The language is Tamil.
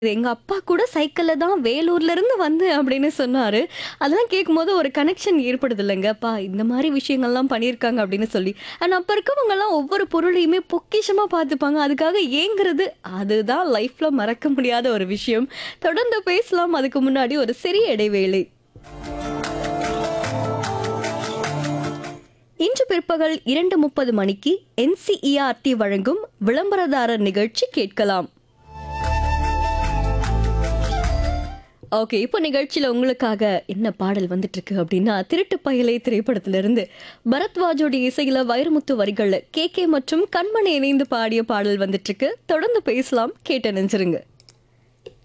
எங்க அப்பா கூட சைக்கிள்ல தான் வேலூர்ல இருந்து வந்தேன் அப்படின்னு சொன்னாரு. அதெல்லாம் கேட்கும்போது ஒரு கனெக்ஷன் ஏற்படுது இல்லைங்க. அப்பா இந்த மாரி விஷயங்கள்லாம் பண்ணியிருக்காங்க அப்படின்னு சொல்லி. ஆனா அப்ப இருக்கவங்கலாம் ஒவ்வொரு பொருளையுமே பொக்கிஷமா பார்த்துப்பாங்க. அதுக்காக ஏங்குறது அதுதான் லைஃப்ல மறக்க முடியாத ஒரு விஷயம். தொடர்ந்து பேசலாம். அதுக்கு முன்னாடி ஒரு சிறிய இடைவேளை. இன்று பிற்பகல் 2:30 மணிக்கு என்சிஇஆர்டி வழங்கும் விளம்பரதாரர் நிகழ்ச்சி கேட்கலாம். ஓகே. இப்போ நிகழ்ச்சியில உங்களுக்காக என்ன பாடல் வந்துட்டு இருக்கு அப்படின்னா, திருட்டு பயலே திரைப்படத்திலிருந்து பரத்வாஜோட இசையில வைரமுத்து வரிகள்ல கே.கே. மற்றும் கண்மணி இணைந்து பாடிய பாடல் வந்துட்டு இருக்கு. தொடர்ந்து பேசலாம். கேட்டு நினைச்சிருங்க.